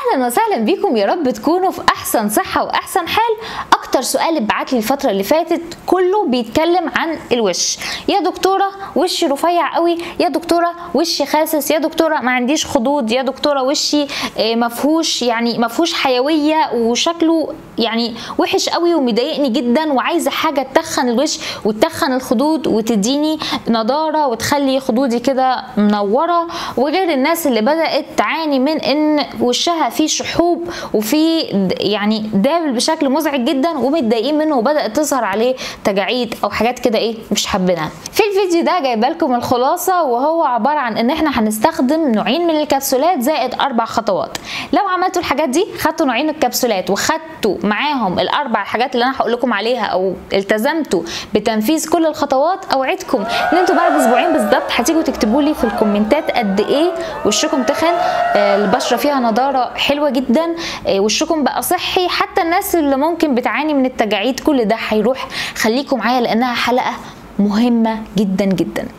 اهلا وسهلا بيكم يا رب تكونوا في احسن صحه واحسن حال اكتر سؤال اتبعت لي الفتره اللي فاتت كله بيتكلم عن الوش يا دكتوره وشي رفيع قوي يا دكتوره وشي خاسس يا دكتوره ما عنديش خدود يا دكتوره وشي آه، مفهوش يعني مفهوش حيويه وشكله يعني وحش قوي ومضايقني جدا وعايزه حاجه تتخن الوش وتتخن الخدود وتديني نضاره وتخلي خدودي كده منوره وغير الناس اللي بدات تعاني من ان وشها فيه شحوب وفيه د- يعني دابل بشكل مزعج جدا ومتضايقين منه وبدات تظهر عليه تجاعيد او حاجات كده ايه مش حابينها في الفيديو ده جايبه لكم الخلاصه وهو عباره عن ان احنا هنستخدم نوعين من الكبسولات زائد اربع خطوات لو عملتوا الحاجات دي خدتوا نوعين الكبسولات وخدتوا معاهم الاربع حاجات اللي انا هقول لكم عليها او التزمتوا بتنفيذ كل الخطوات اوعدكم ان انتوا بعد اسبوعين بالظبط هتيجوا تكتبوا لي في الكومنتات قد ايه وشكم تخن آه، البشره فيها نضاره حلوه جدا آه، وشكم بقى صحي حتى الناس اللي ممكن بتعاني من التجاعيد كل ده هيروح خليكم معايا لانها حلقه مهمه جدا جدا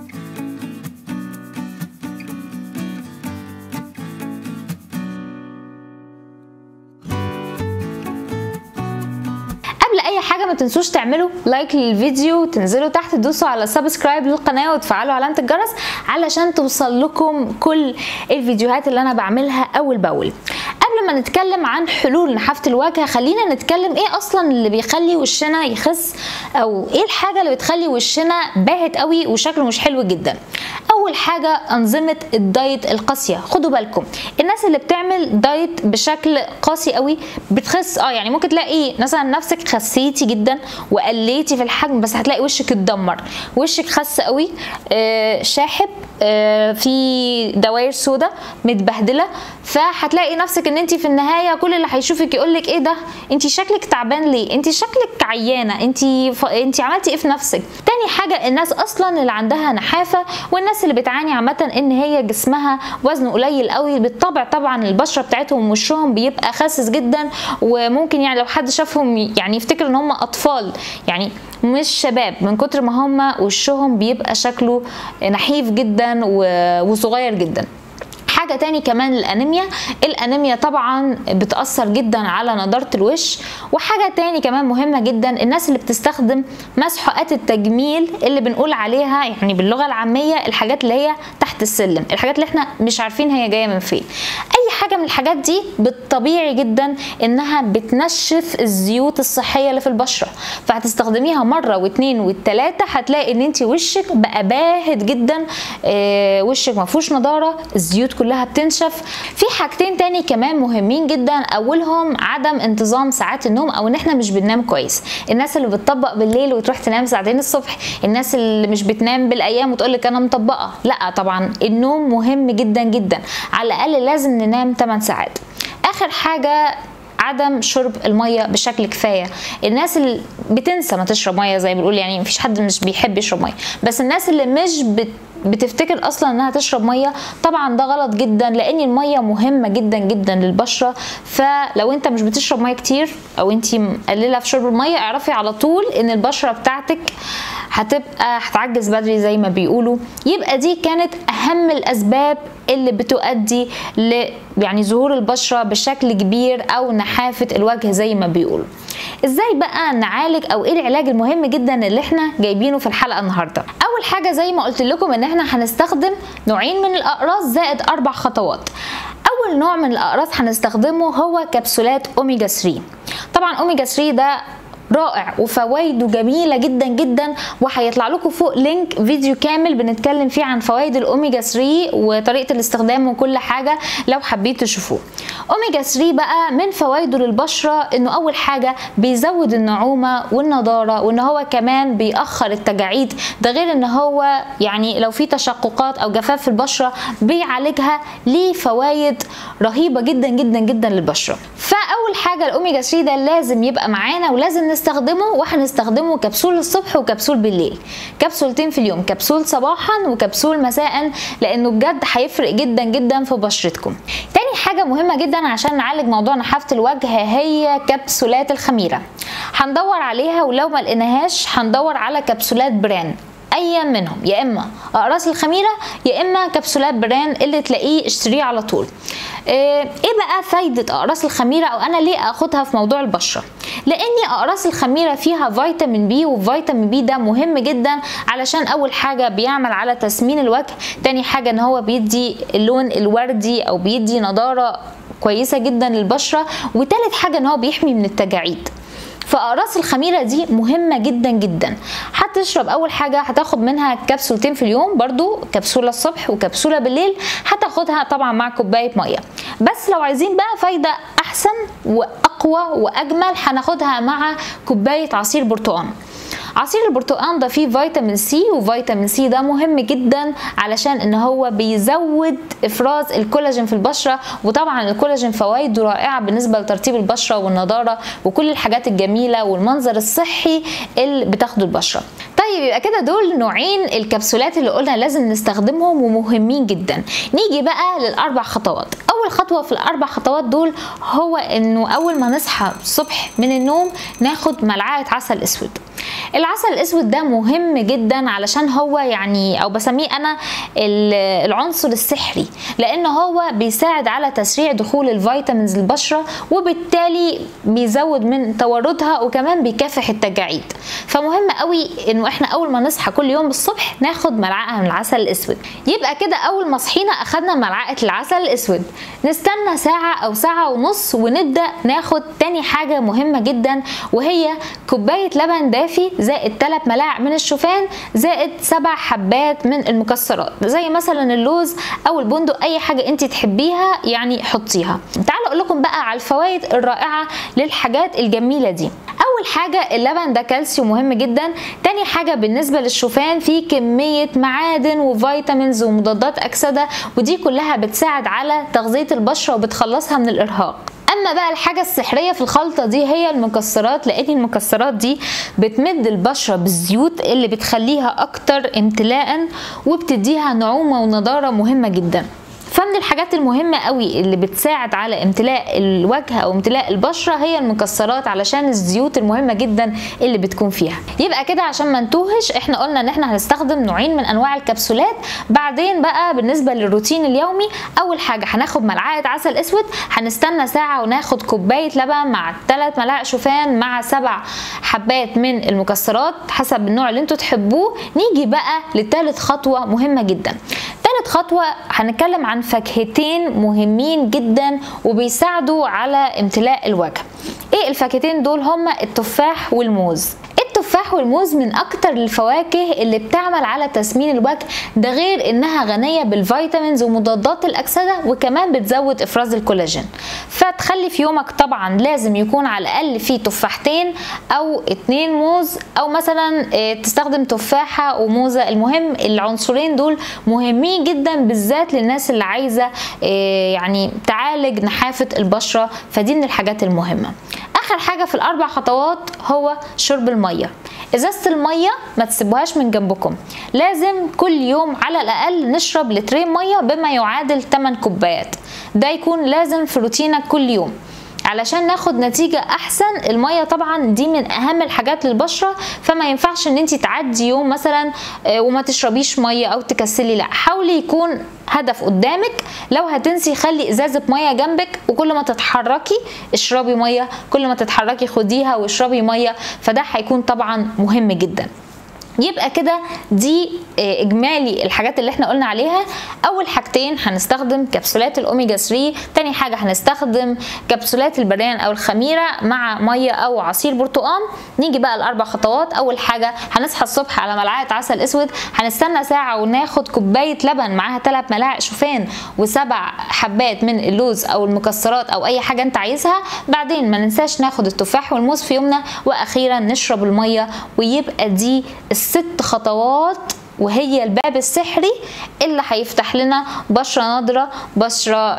قبل اي حاجه ما تنسوش تعملوا لايك للفيديو وتنزلوا تحت تدوسوا على سبسكرايب للقناه وتفعلوا علامه الجرس علشان توصل لكم كل الفيديوهات اللي انا بعملها اول باول قبل ما نتكلم عن حلول نحافه الوجه خلينا نتكلم ايه اصلا اللي بيخلي وشنا يخس او ايه الحاجه اللي بتخلي وشنا باهت قوي وشكله مش حلو جدا اول حاجه انظمه الدايت القاسيه خدوا بالكم الناس اللي بتعمل دايت بشكل قاسي قوي بتخس اه يعني ممكن تلاقي مثلا نفسك خسيتي جدا وقليتي في الحجم بس هتلاقي وشك اتدمر وشك خس قوي آه شاحب آه في دوائر سودا متبهدله فهتلاقي نفسك ان انت في النهايه كل اللي هيشوفك يقول لك ايه ده انت شكلك تعبان ليه انت شكلك عيانه انت ف... انت عملتي ايه في نفسك تاني حاجه الناس اصلا اللي عندها نحافه والناس اللي بتعاني عامه ان هي جسمها وزنه قليل قوي بالطبع طبعا البشره بتاعتهم وشهم بيبقى خاسس جدا وممكن يعني لو حد شافهم يعني يفتكر ان هم اطفال يعني مش شباب من كتر ما هم وشهم بيبقى شكله نحيف جدا و- وصغير جدا حاجة تاني كمان الأنيميا الأنيميا طبعا بتأثر جدا على نضارة الوش وحاجة تاني كمان مهمة جدا الناس اللي بتستخدم مسحوقات التجميل اللي بنقول عليها يعني باللغة العامية الحاجات اللي هي تحت السلم الحاجات اللي احنا مش عارفين هي جاية من فين أي حاجة من الحاجات دي بالطبيعي جدا إنها بتنشف الزيوت الصحية اللي في البشرة فهتستخدميها مرة واتنين والتلاتة هتلاقي إن انت وشك بقى باهت جدا آه وشك ما فيهوش نضارة الزيوت كلها بتنشف في حاجتين تاني كمان مهمين جدا اولهم عدم انتظام ساعات النوم او ان احنا مش بننام كويس الناس اللي بتطبق بالليل وتروح تنام ساعتين الصبح الناس اللي مش بتنام بالايام وتقول لك انا مطبقه لا طبعا النوم مهم جدا جدا على الاقل لازم ننام 8 ساعات اخر حاجه عدم شرب الميه بشكل كفايه الناس اللي بتنسى ما تشرب ميه زي ما بنقول يعني مفيش حد مش بيحب يشرب ميه بس الناس اللي مش بت بتفتكر اصلا انها تشرب ميه طبعا ده غلط جدا لان الميه مهمه جدا جدا للبشره فلو انت مش بتشرب ميه كتير او انت مقلله في شرب الميه اعرفي على طول ان البشره بتاعتك هتبقى هتعجز بدري زي ما بيقولوا يبقى دي كانت اهم الاسباب اللي بتؤدي ل يعني ظهور البشره بشكل كبير او نحافه الوجه زي ما بيقولوا ازاي بقى نعالج او ايه العلاج المهم جدا اللي احنا جايبينه في الحلقه النهارده اول حاجه زي ما قلت لكم ان احنا هنستخدم نوعين من الاقراص زائد اربع خطوات اول نوع من الاقراص هنستخدمه هو كبسولات اوميجا 3 طبعا اوميجا 3 ده رائع وفوائده جميله جدا جدا وهيطلع لكم فوق لينك فيديو كامل بنتكلم فيه عن فوائد الاوميجا 3 وطريقه الاستخدام وكل حاجه لو حبيتوا تشوفوه اوميجا 3 بقى من فوائده للبشره انه اول حاجه بيزود النعومه والنضاره وان هو كمان بيأخر التجاعيد ده غير ان هو يعني لو في تشققات او جفاف في البشره بيعالجها ليه فوائد رهيبه جدا جدا جدا للبشره فاول حاجه الاوميجا 3 ده لازم يبقى معانا ولازم نستخدمه وهنستخدمه كبسول الصبح وكبسول بالليل كبسولتين في اليوم كبسول صباحا وكبسول مساء لانه بجد هيفرق جدا جدا في بشرتكم تاني حاجه مهمه جدا عشان نعالج موضوع نحافه الوجه هي كبسولات الخميره هندور عليها ولو ما لقيناهاش هندور على كبسولات بران ايا منهم يا اما اقراص الخميره يا اما كبسولات بران اللي تلاقيه اشتريه على طول ايه بقى فايده اقراص الخميره او انا ليه اخدها في موضوع البشره لان اقراص الخميره فيها فيتامين بي وفيتامين بي ده مهم جدا علشان اول حاجه بيعمل على تسمين الوجه تاني حاجه ان هو بيدي اللون الوردي او بيدي نضاره كويسه جدا للبشره وتالت حاجه ان هو بيحمي من التجاعيد فاقراص الخميره دي مهمه جدا جدا هتشرب اول حاجه هتاخد منها كبسولتين في اليوم برضو كبسوله الصبح وكبسوله بالليل هتاخدها طبعا مع كوبايه ميه بس لو عايزين بقى فايده احسن واقوى واجمل هناخدها مع كوبايه عصير برتقال عصير البرتقال ده فيه فيتامين سي وفيتامين سي ده مهم جدا علشان ان هو بيزود افراز الكولاجين في البشره وطبعا الكولاجين فوائده رائعه بالنسبه لترطيب البشره والنضاره وكل الحاجات الجميله والمنظر الصحي اللي بتاخده البشره طيب يبقى كده دول نوعين الكبسولات اللي قلنا لازم نستخدمهم ومهمين جدا نيجي بقى للاربع خطوات اول خطوه في الاربع خطوات دول هو انه اول ما نصحى الصبح من النوم ناخد ملعقه عسل اسود العسل الاسود ده مهم جدا علشان هو يعني او بسميه انا العنصر السحري لان هو بيساعد على تسريع دخول الفيتامينز للبشره وبالتالي بيزود من توردها وكمان بيكافح التجاعيد فمهم قوي انه احنا اول ما نصحى كل يوم الصبح ناخد ملعقه من العسل الاسود يبقى كده اول ما صحينا اخدنا ملعقه العسل الاسود نستنى ساعه او ساعه ونص ونبدا ناخد تاني حاجه مهمه جدا وهي كوبايه لبن دافي زائد 3 ملاعق من الشوفان زائد 7 حبات من المكسرات زي مثلا اللوز او البندق اي حاجه انت تحبيها يعني حطيها تعالوا اقول لكم بقى على الفوائد الرائعه للحاجات الجميله دي اول حاجه اللبن ده كالسيوم مهم جدا تاني حاجه بالنسبه للشوفان فيه كميه معادن وفيتامينز ومضادات اكسده ودي كلها بتساعد على تغذيه البشره وبتخلصها من الارهاق اما بقى الحاجه السحريه في الخلطه دي هي المكسرات لان المكسرات دي بتمد البشره بالزيوت اللي بتخليها اكتر امتلاء وبتديها نعومه ونضاره مهمه جدا فمن الحاجات المهمه قوي اللي بتساعد على امتلاء الوجه او امتلاء البشره هي المكسرات علشان الزيوت المهمه جدا اللي بتكون فيها يبقى كده عشان ما نتوهش احنا قلنا ان احنا هنستخدم نوعين من انواع الكبسولات بعدين بقى بالنسبه للروتين اليومي اول حاجه هناخد ملعقه عسل اسود هنستنى ساعه وناخد كوبايه لبن مع 3 ملاعق شوفان مع 7 حبات من المكسرات حسب النوع اللي انتوا تحبوه نيجي بقى لثالث خطوه مهمه جدا ثالث خطوة هنتكلم عن فاكهتين مهمين جدا وبيساعدوا على امتلاء الوجه ايه الفاكهتين دول هما التفاح والموز التفاح والموز من اكتر الفواكه اللي بتعمل على تسمين الوجه ده غير انها غنيه بالفيتامينز ومضادات الاكسده وكمان بتزود افراز الكولاجين فتخلي في يومك طبعا لازم يكون على الاقل فيه تفاحتين او اتنين موز او مثلا تستخدم تفاحه وموزه المهم العنصرين دول مهمين جدا بالذات للناس اللي عايزه يعني تعالج نحافه البشره فدي من الحاجات المهمه اخر حاجه في الاربع خطوات هو شرب الميه ازازه الميه ما تسيبوهاش من جنبكم لازم كل يوم على الاقل نشرب لترين ميه بما يعادل 8 كوبايات ده يكون لازم في روتينك كل يوم علشان ناخد نتيجة احسن المية طبعا دي من اهم الحاجات للبشرة فما ينفعش ان انت تعدي يوم مثلا وما تشربيش مية او تكسلي لا حاولي يكون هدف قدامك لو هتنسي خلي ازازة مية جنبك وكل ما تتحركي اشربي مية كل ما تتحركي خديها واشربي مية فده هيكون طبعا مهم جدا يبقى كده دي اجمالي الحاجات اللي احنا قلنا عليها اول حاجتين هنستخدم كبسولات الاوميجا 3 تاني حاجه هنستخدم كبسولات البريان او الخميره مع ميه او عصير برتقال نيجي بقى الاربع خطوات اول حاجه هنصحى الصبح على ملعقه عسل اسود هنستنى ساعه وناخد كوبايه لبن معاها 3 ملاعق شوفان وسبع حبات من اللوز او المكسرات او اي حاجه انت عايزها بعدين ما ننساش ناخد التفاح والموز في يومنا واخيرا نشرب الميه ويبقى دي الست خطوات وهي الباب السحري اللي هيفتح لنا بشره نضره بشره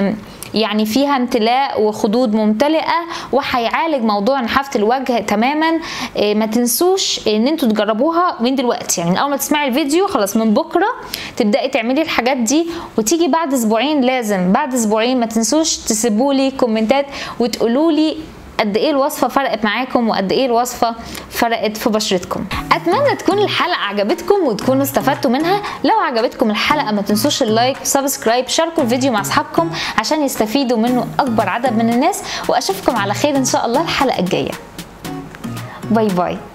يعني فيها امتلاء وخدود ممتلئه وهيعالج موضوع نحافه الوجه تماما ما تنسوش ان انتوا تجربوها من دلوقتي يعني من اول ما تسمعي الفيديو خلاص من بكره تبداي تعملي الحاجات دي وتيجي بعد اسبوعين لازم بعد اسبوعين ما تنسوش تسيبوا لي كومنتات وتقولوا لي قد ايه الوصفه فرقت معاكم وقد ايه الوصفه فرقت في بشرتكم اتمنى تكون الحلقه عجبتكم وتكونوا استفدتوا منها لو عجبتكم الحلقه ما تنسوش اللايك وسبسكرايب شاركوا الفيديو مع اصحابكم عشان يستفيدوا منه اكبر عدد من الناس واشوفكم على خير ان شاء الله الحلقه الجايه باي باي